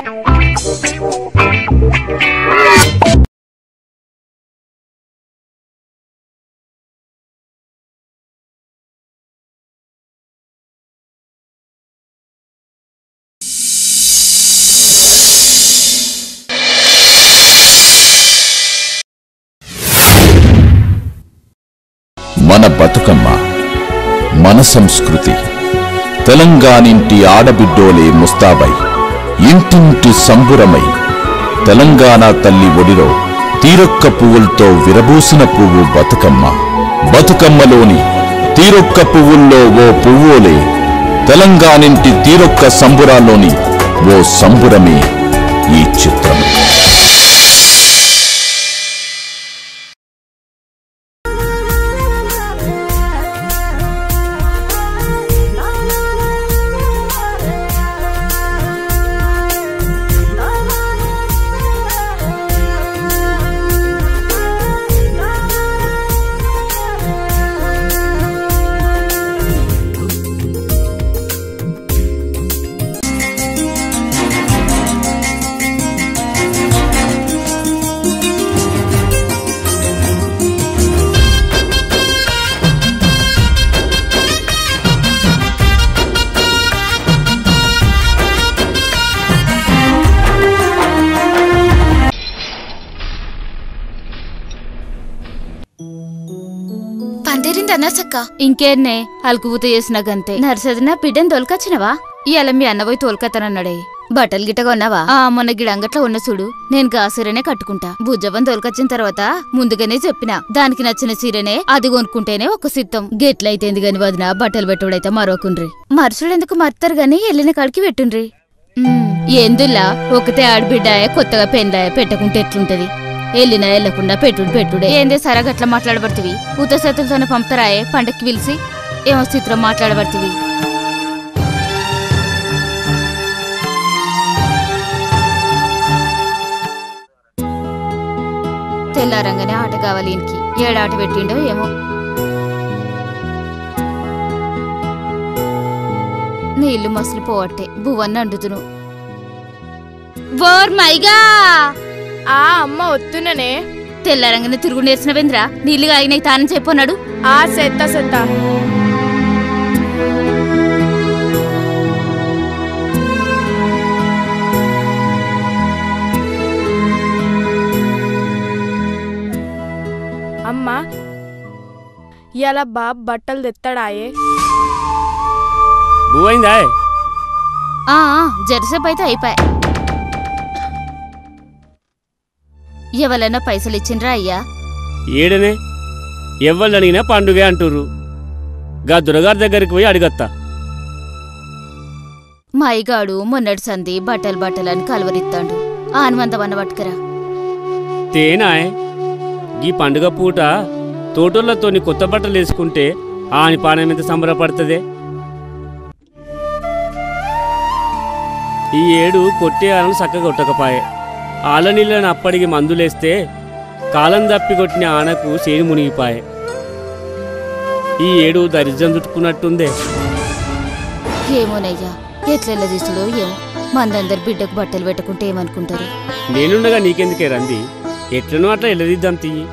మన బతుకమ్మ మన సంస్కృతి తెలంగాణింటి ఆడబిడ్డోలే ముస్తాబై ఇంటింటి సంబురమై తెలంగాణ తల్లి ఒడిలో తీరొక్క పువ్వులతో విరబూసిన పువ్వు బతుకమ్మ బతుకమ్మలోని తీరొక్క పువ్వుల్లో ఓ పువ్వులే తెలంగాణింటి తీరొక్క సంబురాల్లోని ఓ సంబురమే ఈ చిత్రం పందిరింది నర్సక్క ఇంకేన్నే అలుకుబూత చేసిన గంతే నర్సదిన బిడ్డను తోలుకొచ్చినవా ఇవాళ మీ అన్న పోయి తోలుకతానన్నాడే బట్టలు గిట్ట కొన్నావా ఆ మొన్న గిడ అంగట్లో ఉన్న చూడు నేను గా సీరనే కట్టుకుంటా భుజవ్వని తోలుకొచ్చిన తర్వాత ముందుగానే చెప్పిన దానికి నచ్చిన సీరనే అది కొనుక్కుంటేనే ఒక సిద్ధం గెట్లయితేంది గాని వదిన బట్టలు పెట్టుడైతే మరొకుండ్రి మరుసుడు ఎందుకు మర్తారు గాని ఎల్లిన కాడికి పెట్టుండ్రి ఉమ్, ఎందులా ఒకతే ఆడబిడ్డాయ కొత్తగా పెండ్లాయ పెట్టకుంటే ఎట్లుంటది వెళ్ళినా వెళ్ళకుండా పెట్టుడు పెట్టుడే ఏందే సరే గట్లా మాట్లాడబడుతుంది ఉత చేతులతోనే పంపుతారాయే పండక్కి పిలిచి ఏమో చిత్రం మాట్లాడబడుతుంది తెల్లారంగానే ఆట కావాలి ఈయనకి ఏడాట పెట్టిండో ఏమో నీళ్లు మసులు పోవట్టే బువ్వన్న అండుతును బోర్ మైగా ఆ అమ్మ వత్తుననే తెల్లారంగానే తిరుగు నేర్చినవేంద్రా నీళ్లు ఆగినాయి తానని చెప్పన్నాడు ఆ సెత్త సెత్త అమ్మ ఇలా బాబ్ బట్టలు తెత్తాడాయే భూవైందా ఆ ఆ, జరసేపు అయితే అయిపోయా ఎవరైనా పైసలు ఇచ్చిండ్రా అయ్యా ఏడనే ఎవ్వళ్ళు అడిగినా పండుగే అంటుర్రు గా దురగారి దగ్గరికి పోయి అడిగత్తా మా అయ్యగాడు మొన్నటి సంది బట్టలు బట్టలు అని కలవరిత్తాడు ఆనుమందమన్న పట్టుకరా తేనాయ్ ఈ పండుగ పూట తోటోళ్లతోని కొత్త బట్టలు వేసుకుంటే ఆని పానం ఎంత సంబరపడుతుందే ఈ ఏడు కొట్టే ఆలను చక్కగా కొట్టకపాయే ఆల నీళ్ళని అప్పటికి మందులేస్తే కాలం తప్పి కొట్టిన ఆనకు చేని మునిగిపాయే ఈ ఏడు దరిద్రం చుట్టుకున్నట్టుందే ఏమోనయ్యా ఎట్లెల్ల తీసుడో ఏమో మందందరు బిడ్డకు బట్టలు పెట్టుకుంటే ఏమనుకుంటారు నేనుండగా నీకెందుకే రంది ఎట్లనో అట్లా ఎల్లదిద్దాం తీయి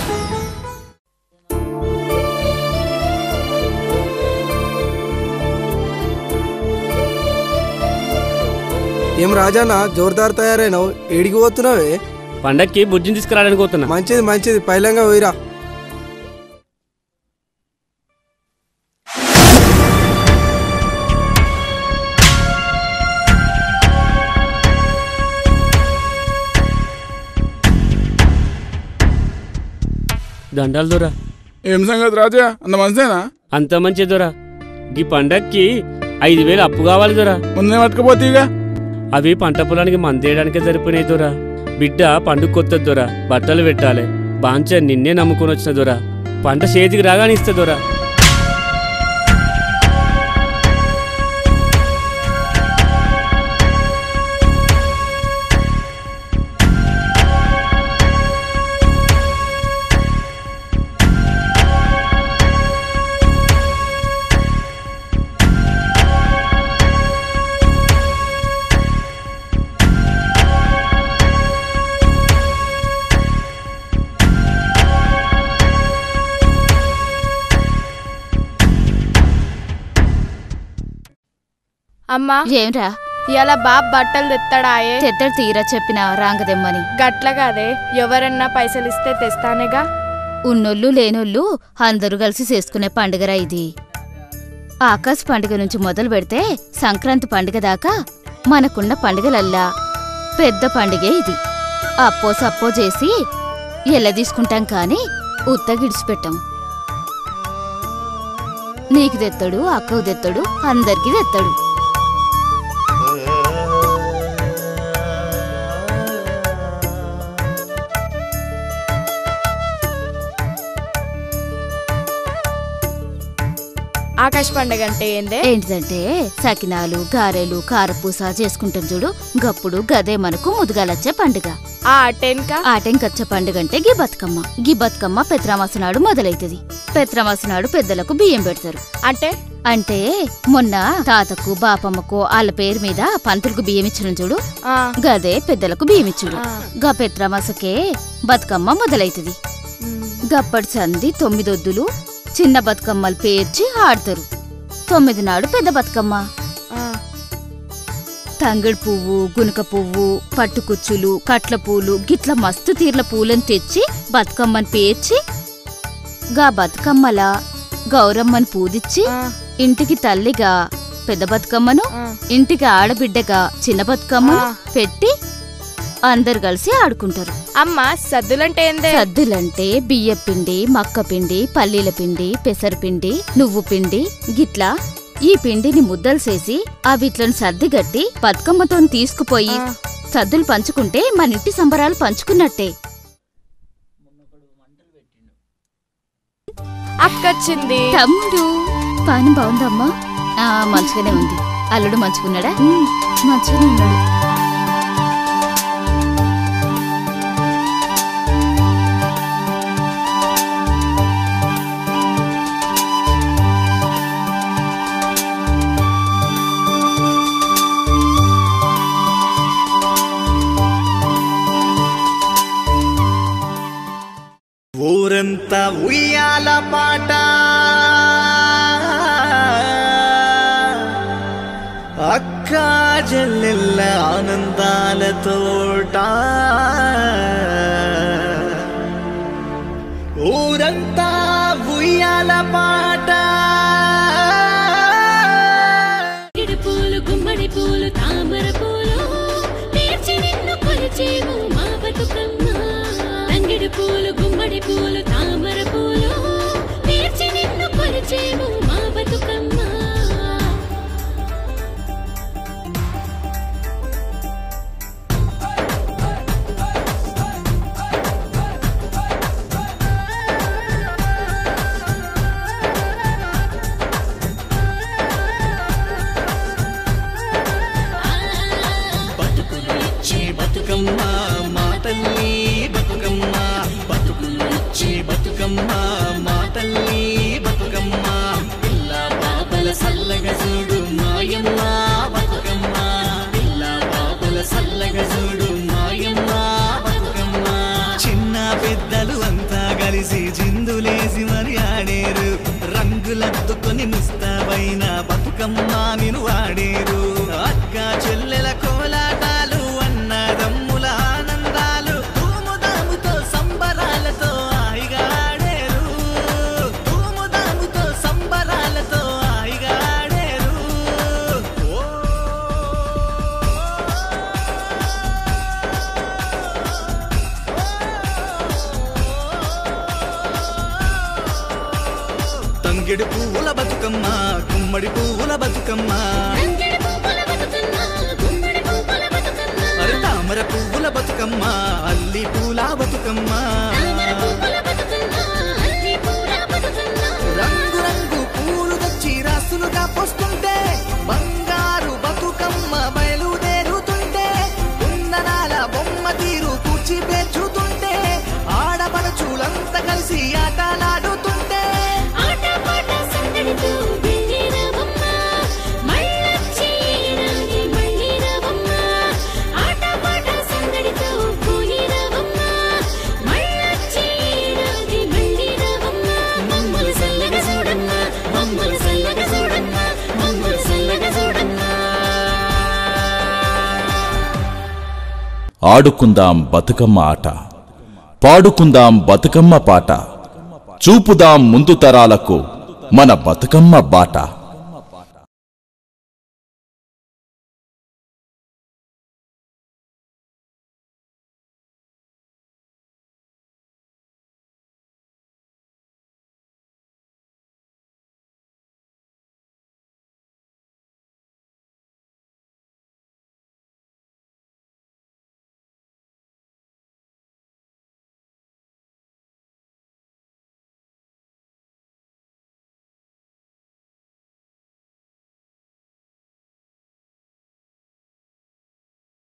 ఏం రాజానా జోర్దార్ తయారైనావు ఏడికి పోతున్నావే పండక్కి బుజ్జిని తీసుకురావడానికి పోతున్నా మంచిది మంచిది పైలంగా పోయిరా దండాలు దొరా ఏం సంగతి రాజా అంత మంచిదేనా అంత మంచి దొరా ఈ పండక్కి ఐదు వేలు అప్పు కావాలి దొరా ముందే పట్టుకపోతీగా అవి పంట పొలానికి మందేయడానికే సరిపోయినాయి దొరా బిడ్డ పండుగ కొత్త దొరా బట్టలు పెట్టాలి బాంచ నిన్నే నమ్ముకొని వచ్చిన దొరా పంట చేతికి రాగానే ఇస్తా దొరా అమ్మా ఏంరా ఇవాళ బాబ్ బట్టలు తెస్తాడాయే తెత్తడు తీరా చెప్పిన రాంగదెమ్మని గట్ల కాదే ఎవరన్నా పైసలు ఇస్తే తెస్తానేగా ఉన్నోళ్ళు లేనోళ్ళు అందరూ కలిసి చేసుకునే పండుగరా ఇది ఆకాశ పండుగ నుంచి మొదలు పెడితే సంక్రాంతి పండుగ దాకా మనకున్న పండుగలల్లా పెద్ద పండుగే ఇది అప్పో సప్పో చేసి ఎల్ల తీసుకుంటాం కాని ఉత్త గిడిచిపెట్టాం నీకు తెత్తడు అక్కకు తెత్తడు అందరికీ తెత్తడు ఆకాశ పండుగ అంటే ఏందే ఏంటిదంటే సకినాలు గారెలు కారపూస చేసుకుంటాం చూడు గప్పుడు గదే మనకు ముదుగాలచ్చే పండుగ ఆ అటెన్కా ఆటంకచ్చే పండుగ అంటే గి బతుకమ్మ గి బతుకమ్మ పెత్రామాస నాడు మొదలైతది పెత్రామాస నాడు పెద్దలకు బియ్యం పెడతారు అంటే అంటే మొన్న తాతకు బాపమ్మకు వాళ్ళ పేరు మీద పంతులకు బియ్యం ఇచ్చిన చూడు ఆ, గదే పెద్దలకు బియ్యం ఇచ్చుడు ఆ, గా పెత్రామాసకే బతుకమ్మ మొదలైతది ఉమ్, గప్పటి సంది తొమ్మిదొద్దులు చిన్న బతుకమ్మలు పేర్చి ఆడతారు తొమ్మిది నాడు పెద్ద బతుకమ్మ ఆ, తంగడి పువ్వు గునుక పువ్వు పట్టుకుచ్చులు కట్ల పూలు గిట్ల మస్తు తీర్ల పూలను తెచ్చి బతుకమ్మని పేర్చి గా బతుకమ్మల గౌరమ్మని పూజిచ్చి ఆ, ఇంటికి తల్లిగా పెద్ద బతుకమ్మను ఆ. ఇంటికి ఆడబిడ్డగా చిన్న బతుకమ్మను ఆ. పెట్టి అందరు కలిసి ఆడుకుంటారు అమ్మ సద్దులంటే ఏందే సద్దులంటే బియ్య పిండి మక్క పిండి పల్లీల పిండి పెసరపిండి నువ్వు పిండి గిట్లా ఈ పిండిని ముద్దలు చేసి అవిట్లను సర్దిగట్టి బతుకమ్మతో తీసుకుపోయి ఆ. సద్దులు పంచుకుంటే మన ఇంటి సంబరాలు పంచుకున్నట్టే అక్కొచ్చింది తమ్ముడు పానం బాగుందమ్మా ఆ, మంచిగానే ఉంది అల్లుడు మంచుకున్నాడా ఉమ్, మంచిగానే ఉన్నాడు ఊరంతా ఉయ్యాల పాట అక్క జల్లెల్ల ఆనందాల తోట ఊరంతా ఉయ్యాల పాట గిడి పూలు గుమ్మడి పూలు తామర పూలు పేర్చి నిన్ను కొలిచేవు మా బతుకమ్మ తంగిడి పూలు గుమ్మడి పూలు తామర పూలు పేర్చి నిన్ను కొలిచేవు మా బతుకమ్మ బతుకులు ఇచ్చే బతుకమ్మ మా తల్లి బతుకమ్మ బతుకులు ఇచ్చే బతుకమ్మ మా తల్లి బతుకమ్మ పిల్ల పాపల సల్లగ చూడు మాయమ్మ బతుకమ్మ పిల్ల పాపల సల్లగ చూడు మాయమ్మ బతుకమ్మ చిన్న పెద్దలు అంతా కలిసి జిందులేసి మరి ఆడేరు రంగులద్దుకొని ముస్తాబైన బతుకమ్మ నేను వాడేరు అక్క చెల్లెల కోలాటాలు అన్నదమ్ముల ఆనందాలు ధూముదాముతో సంబరాలతో హాయిగా ఆడేరు ధూముదాముతో సంబరాలతో హాయిగా ఆడేరు ఓ తంగెడు పువ్వుల బతుకమ్మ గుమ్మడి పువ్వుల బతుకమ్మ తంగిడి పువ్వుల బతుకమ్మ గుమ్మడి పువ్వుల బతుకమ్మ అరే తామర పువ్వుల బతుకమ్మ అల్లి పూల బతుకమ్మ తామర పువ్వుల బతుకమ్మ అల్లి పూల బతుకమ్మ రంగు రంగు పూలు తెచ్చి రాసులుగా పోస్తుంటే బంగారు బతుకమ్మ బయలుదేరుతుంటే కుందనాల బొమ్మ తీరు కూర్చి పేర్చుతుంటే ఆడపడుచులంతా కలిసి ఆటలాడుతుంటే ఆట పాట సందడితో వెళ్ళి రావమ్మ మళ్ళొచ్చి రాని మళ్ళీ రావమ్మ ఆట పాట సందడితో పోయి రావమ్మ మళ్ళొచ్చి ఆడుకుందాం బతుకమ్మ ఆట పాడుకుందాం బతుకమ్మ పాట చూపుదాం ముందు తరాలకు మన బతుకమ్మ బాట